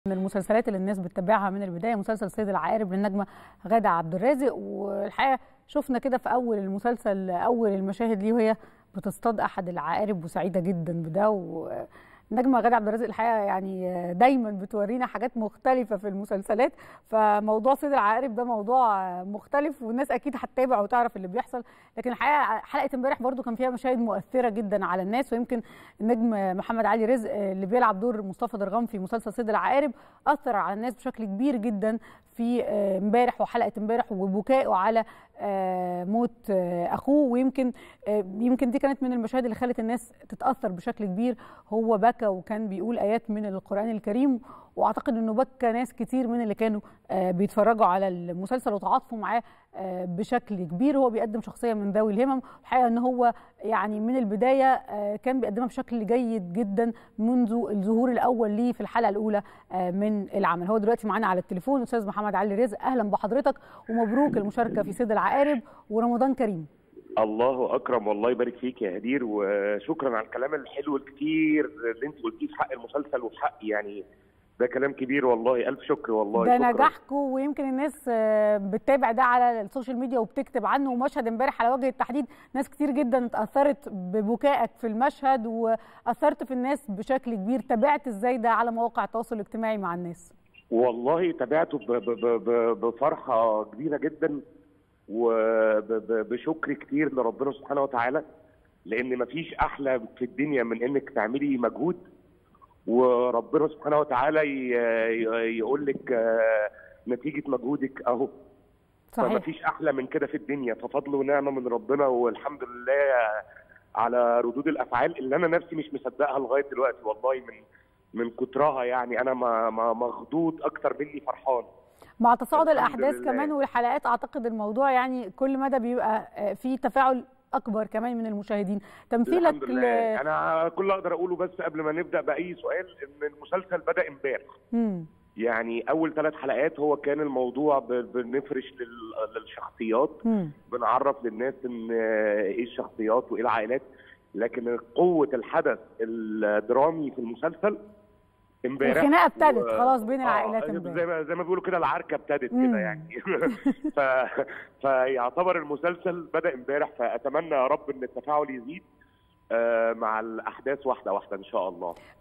من المسلسلات اللي الناس بتتابعها من البدايه مسلسل سيد العقارب للنجمه غاده عبد الرازق والحقيقه شفنا كده في اول المسلسل اول المشاهد ليه وهي بتصطاد احد العقارب وسعيده جدا بده والنجمه غاده عبد الرازق الحقيقه يعني دايما بتورينا حاجات مختلفه في المسلسلات فموضوع سيد العقارب ده موضوع مختلف والناس اكيد هتتابع وتعرف اللي بيحصل لكن الحقيقه حلقه امبارح برضو كان فيها مشاهد مؤثره جدا على الناس ويمكن النجم محمد علي رزق اللي بيلعب دور مصطفى درغام في مسلسل سيد العقارب اثر على الناس بشكل كبير جدا في امبارح وحلقه امبارح وبكائه على موت اخوه ويمكن يمكن دي كانت من المشاهد اللي خلت الناس تتاثر بشكل كبير هو بكى وكان بيقول ايات من القران الكريم واعتقد انه بكى ناس كتير من اللي كانوا بيتفرجوا على المسلسل وتعاطفوا معاه بشكل كبير هو بيقدم شخصيه من ذوي الهمم الحقيقه ان هو يعني من البدايه كان بيقدمها بشكل جيد جدا منذ الظهور الاول ليه في الحلقه الاولى من العمل هو دلوقتي معانا على التليفون استاذ محمد علي رزق اهلا بحضرتك ومبروك المشاركه في سيد العقارب ورمضان كريم الله اكرم والله يبارك فيك يا هدير وشكرا على الكلام الحلو الكتير اللي انت قلتيه في حق المسلسل وفي حقي يعني ده كلام كبير والله الف شكر والله ده شكرا. نجاحكم ويمكن الناس بتتابع ده على السوشيال ميديا وبتكتب عنه ومشهد امبارح على وجه التحديد ناس كتير جدا اتاثرت ببكائك في المشهد واثرت في الناس بشكل كبير تابعت ازاي ده على مواقع التواصل الاجتماعي مع الناس والله تابعته بفرحه كبيره جدا وبشكر كتير لربنا سبحانه وتعالى لان مفيش احلى في الدنيا من انك تعملي مجهود وربنا سبحانه وتعالى يقول لك نتيجه مجهودك اهو صحيح فمفيش احلى من كده في الدنيا ففضل ونعمه من ربنا والحمد لله على ردود الافعال اللي انا نفسي مش مصدقها لغايه دلوقتي والله من من كترها يعني انا مخضوض اكتر مني فرحان مع تصاعد الاحداث كمان والحلقات اعتقد الموضوع يعني كل مدى بيبقى في تفاعل اكبر كمان من المشاهدين تمثيلك الحمد لله. ل... انا كل اللي اقدر اقوله بس قبل ما نبدا باي سؤال ان المسلسل بدا امبارح يعني اول ثلاث حلقات هو كان الموضوع بنفرش للشخصيات مم. بنعرف للناس ان ايه الشخصيات وايه العائلات لكن قوه الحدث الدرامي في المسلسل امبارح الخناقه ابتدت و... خلاص بين العائلات امبارح زي ما زي ما بيقولوا كده العركه ابتدت كده يعني ف... فيعتبر المسلسل بدا امبارح فاتمنى يا رب ان التفاعل يزيد مع الاحداث واحده واحده ان شاء الله